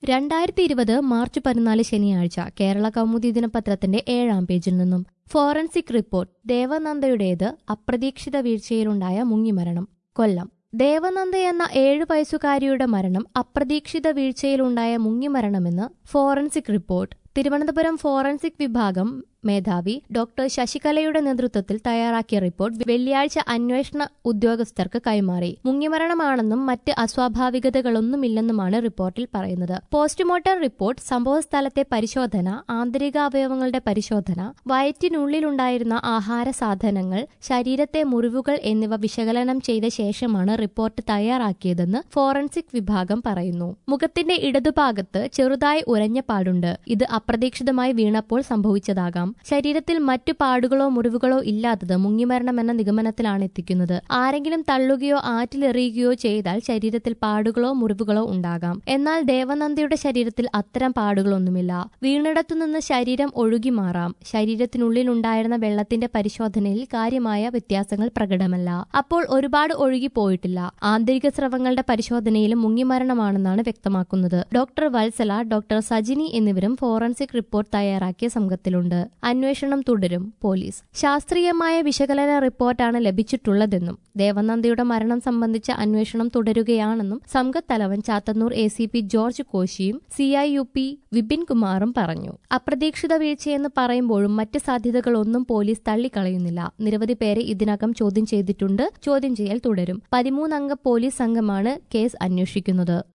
രണ്ടായിരത്തി ഇരുപത് മാർച്ച് പതിനാല് ശനിയാഴ്ച കേരള കൗമുദി ദിനപത്രത്തിന്റെ ഏഴാം പേജിൽ നിന്നും ഫോറൻസിക് റിപ്പോർട്ട് ദേവനന്ദയുടേത് അപ്രതീക്ഷിത വീഴ്ചയിലുണ്ടായ മുങ്ങിമരണം കൊല്ലം ദേവനന്ദ എന്ന ഏഴു വയസ്സുകാരിയുടെ മരണം അപ്രതീക്ഷിത വീഴ്ചയിലുണ്ടായ മുങ്ങിമരണമെന്ന് ഫോറൻസിക് റിപ്പോർട്ട് തിരുവനന്തപുരം ഫോറൻസിക് വിഭാഗം മേധാവി ഡോക്ടർ ശശികലയുടെ നേതൃത്വത്തിൽ തയ്യാറാക്കിയ റിപ്പോർട്ട് വെള്ളിയാഴ്ച അന്വേഷണ ഉദ്യോഗസ്ഥർക്ക് കൈമാറി മുങ്ങിമരണമാണെന്നും മറ്റ് അസ്വാഭാവികതകളൊന്നുമില്ലെന്നുമാണ് റിപ്പോർട്ടിൽ പറയുന്നത് പോസ്റ്റ്മോർട്ടം റിപ്പോർട്ട് സംഭവസ്ഥലത്തെ പരിശോധന ആന്തരിക അവയവങ്ങളുടെ പരിശോധന വയറ്റിനുള്ളിലുണ്ടായിരുന്ന ആഹാര സാധനങ്ങൾ ശരീരത്തെ മുറിവുകൾ എന്നിവ വിശകലനം ചെയ്ത ശേഷമാണ് റിപ്പോർട്ട് തയ്യാറാക്കിയതെന്ന് ഫോറൻസിക് വിഭാഗം പറയുന്നു മുഖത്തിന്റെ ഇടതുഭാഗത്ത് ചെറുതായി ഉരഞ്ഞ പാടുണ്ട് ഇത് അപ്രതീക്ഷിതമായി വീണപ്പോൾ സംഭവിച്ചതാകാം ശരീരത്തിൽ മറ്റു പാടുകളോ മുറിവുകളോ ഇല്ലാത്തത് മുങ്ങിമരണം എന്ന നിഗമനത്തിലാണ് എത്തിക്കുന്നത് ആരെങ്കിലും തള്ളുകയോ ആറ്റിലെറിയുകയോ ചെയ്താൽ ശരീരത്തിൽ പാടുകളോ മുറിവുകളോ ഉണ്ടാകാം എന്നാൽ ദേവനന്ദയുടെ ശരീരത്തിൽ അത്തരം പാടുകളൊന്നുമില്ല വീണിടത്തുനിന്ന് ശരീരം ഒഴുകി മാറാം ശരീരത്തിനുള്ളിലുണ്ടായിരുന്ന വെള്ളത്തിന്റെ പരിശോധനയിൽ കാര്യമായ വ്യത്യാസങ്ങൾ പ്രകടമല്ല അപ്പോൾ ഒരുപാട് ഒഴുകി പോയിട്ടില്ല ആന്തരിക സ്രവങ്ങളുടെ പരിശോധനയിലും മുങ്ങിമരണമാണെന്നാണ് വ്യക്തമാക്കുന്നത് ഡോക്ടർ വത്സല ഡോക്ടർ സജിനി എന്നിവരും ഫോറൻസിക് റിപ്പോർട്ട് തയ്യാറാക്കിയ സംഘത്തിലുണ്ട് അന്വേഷണം തുടരും പോലീസ് ശാസ്ത്രീയമായ വിശകലന റിപ്പോർട്ടാണ് ലഭിച്ചിട്ടുള്ളതെന്നും ദേവനന്ദയുടെ മരണം സംബന്ധിച്ച അന്വേഷണം തുടരുകയാണെന്നും സംഘത്തലവൻ Chathannoor A C P George കോശിയും C I U P Vipin കുമാറും പറഞ്ഞു അപ്രതീക്ഷിത വീഴ്ചയെന്ന് പറയുമ്പോഴും മറ്റ് സാധ്യതകളൊന്നും പോലീസ് തള്ളിക്കളയുന്നില്ല നിരവധി പേരെ ഇതിനകം ചോദ്യം ചെയ്തിട്ടുണ്ട് ചോദ്യം ചെയ്യൽ തുടരും പതിമൂന്നംഗ പോലീസ് സംഘമാണ് കേസ് അന്വേഷിക്കുന്നത്